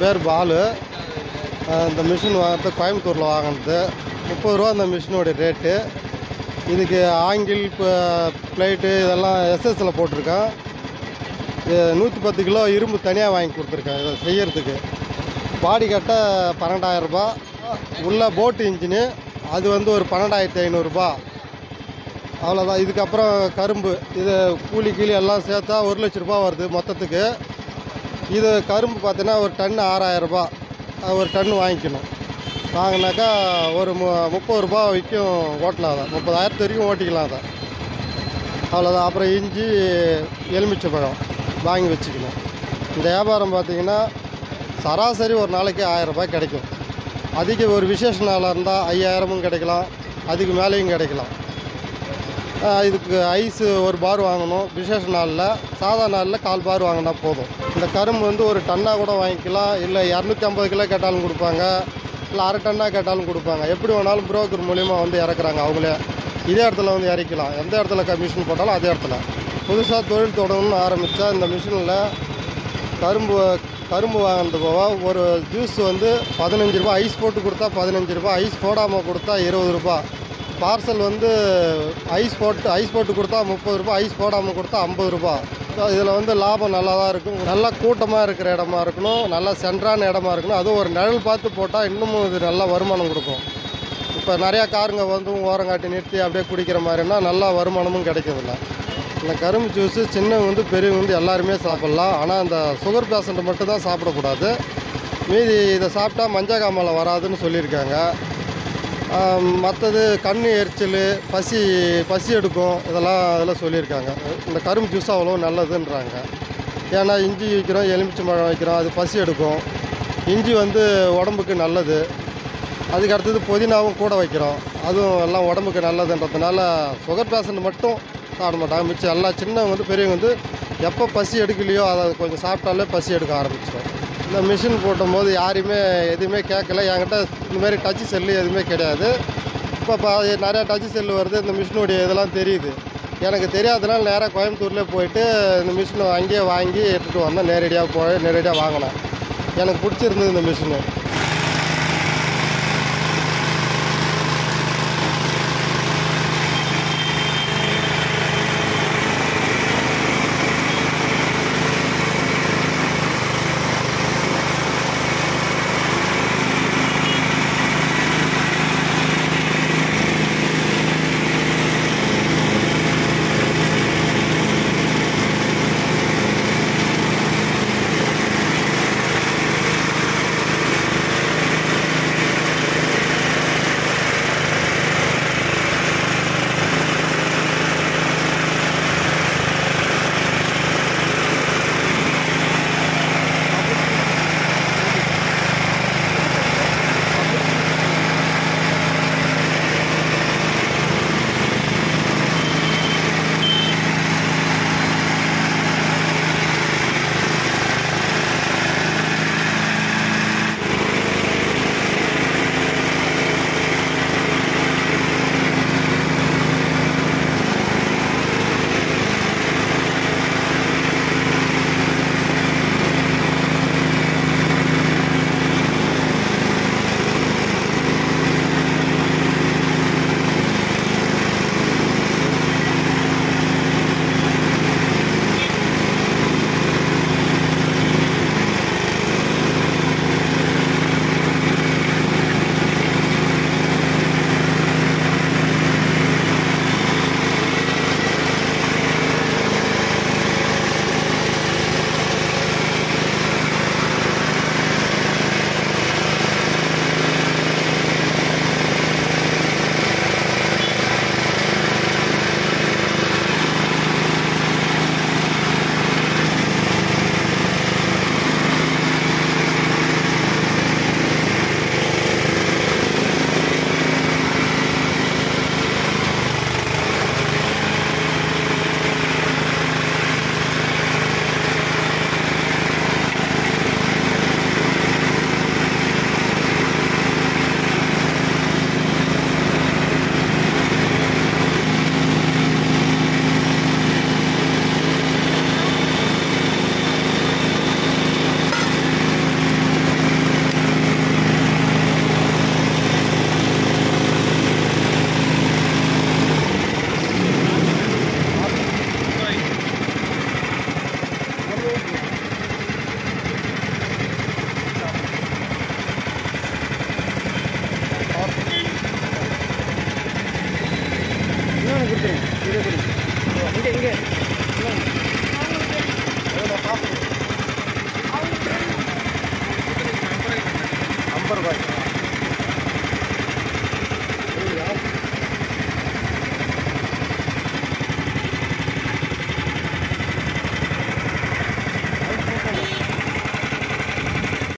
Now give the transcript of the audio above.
பேர் பாலு அஹ் இந்த மிஷின் வாங்குறது கோயம்புத்தூரில் வாங்கினது முப்பது ரூபா இந்த மிஷினோட ரேட்டு இதுக்கு ஆங்கில் பிளேட்டு இதெல்லாம் எஸ்எஸ்சில் போட்டிருக்கேன் இது நூற்றி பத்து கிலோ இரும்பு தனியாக வாங்கி கொடுத்துருக்கேன் இதை செய்யறதுக்கு பாடி கட்ட பன்னெண்டாயிரரூபா உள்ள போட்டு இன்ஜினு அது வந்து ஒரு பன்னெண்டாயிரத்தி ஐநூறுரூபா அவ்வளோதான் இதுக்கப்புறம் கரும்பு இது கூலி கீலி எல்லாம் சேர்த்தா ஒரு லட்ச ரூபா வருது மொத்தத்துக்கு இது கரும்பு பார்த்தீங்கன்னா ஒரு டன் ஆறாயிரரூபா ஒரு டன் வாங்கிக்கணும் வாங்கினாக்கா ஒரு மு முப்பது ரூபா வரைக்கும் ஓட்டலாம் அதை முப்பதாயிரத்து வரைக்கும் ஓட்டிக்கலாம் அதை அவ்வளோதான் அப்புறம் இஞ்சி எலுமிச்சை பழம் வாங்கி வச்சுக்கணும் இந்த வியாபாரம் பார்த்தீங்கன்னா சராசரி ஒரு நாளைக்கு ஆயிரம் ரூபாய் கிடைக்கும் அதிக ஒரு விசேஷ நாளாக இருந்தால் ஐயாயிரமும் கிடைக்கலாம் அதுக்கு மேலேயும் கிடைக்கலாம் ஆஹ் இதுக்கு ஐஸு ஒரு பார் வாங்கணும் விசேஷ நாளில் சாதா நாளில் கால் பார் வாங்கினா போதும் இந்த கரும்பு வந்து ஒரு டன்னாக கூட வாங்கிக்கலாம் இல்லை இரநூத்தி ஐம்பது கிலோ கேட்டாலும் கொடுப்பாங்க இல்லை அரை டன்னாக கேட்டாலும் கொடுப்பாங்க எப்படி வேணாலும் புரோக்கர் மூலிமா வந்து இறக்குறாங்க அவங்களே இதே இடத்துல வந்து இறக்கலாம் எந்த இடத்துல கமிஷன் போட்டாலும் அதே இடத்துல புதுசாக தொழில் தொடங்கணும்னு ஆரம்பித்தா இந்த மிஷினில் கரும்பு கரும்பு வாங்கினது போக ஒரு ஜூஸ் வந்து பதினஞ்சு ரூபா ஐஸ் போட்டு கொடுத்தா பதினஞ்சு ரூபா ஐஸ் போடாமல் கொடுத்தா இருபது ரூபா பார்சல் வந்து ஐஸ் போட்டு ஐஸ் போட்டு கொடுத்தா முப்பது ரூபா ஐஸ் போடாமல் கொடுத்தா ஐம்பது ரூபா இதில் வந்து லாபம் நல்லா தான் இருக்கும் நல்லா கூட்டமாக இருக்கிற இடமா இருக்கணும் நல்லா சென்றான இடமா இருக்கணும் அதுவும் ஒரு நிழல் பார்த்து போட்டால் இன்னமும் இது நல்லா வருமானம் கொடுக்கும் இப்போ நிறையா காருங்க வந்து ஓரங்காட்டி நிறுத்தி அப்படியே குடிக்கிற மாதிரினா நல்லா வருமானமும் கிடைக்குதுல்ல இந்த கரும்பு ஜூஸு சின்னவங்க வந்து பெரியவங்க வந்து எல்லாருமே சாப்பிட்லாம் ஆனால் அந்த சுகர் பேஷண்ட் மட்டும் தான் சாப்பிடக்கூடாது மீதி இதை சாப்பிட்டா மஞ்சள் காமாலை வராதுன்னு சொல்லியிருக்காங்க மற்றது கண் எரிச்சல் பசி பசி எடுக்கும் இதெல்லாம் அதெல்லாம் சொல்லியிருக்காங்க இந்த கரும்பு ஜூஸ் அவ்வளோ நல்லதுன்றாங்க ஏன்னா இஞ்சி வைக்கிறோம் எலுமிச்சை பழம் வைக்கிறோம் அது பசி எடுக்கும் இஞ்சி வந்து உடம்புக்கு நல்லது அதுக்கு அடுத்தது புதினாவும் கூட வைக்கிறோம் அதுவும் எல்லாம் உடம்புக்கு நல்லதுன்றதுனால சுகர் பேஷண்ட் மட்டும் சாப்பிட மாட்டாங்க மிச்சம் எல்லா சின்னவங்க வந்து பெரியவங்க வந்து எப்போ பசி எடுக்கலையோ அதை கொஞ்சம் சாப்பிட்டாலே பசி எடுக்க ஆரம்பிச்சிடும் இந்த மிஷின் போட்டும்போது யாரையுமே எதுவுமே கேட்கல என்கிட்ட இந்த மாதிரி டச்சு செல்லு எதுவுமே கிடையாது இப்போ இப்போ நிறையா டச்சு செல்லு வருது இந்த மிஷினுடைய இதெல்லாம் தெரியுது எனக்கு தெரியாதனால நேராக கோயம்புத்தூர்லேயே போயிட்டு இந்த மிஷினை அங்கேயே வாங்கி எடுத்துகிட்டு வந்தேன் நேரடியாக போய் நேரடியாக வாங்கினேன் எனக்கு பிடிச்சிருந்தது இந்த மிஷினு கொடுத்துருங்க இங்கே கொடுங்க இங்கே இங்கே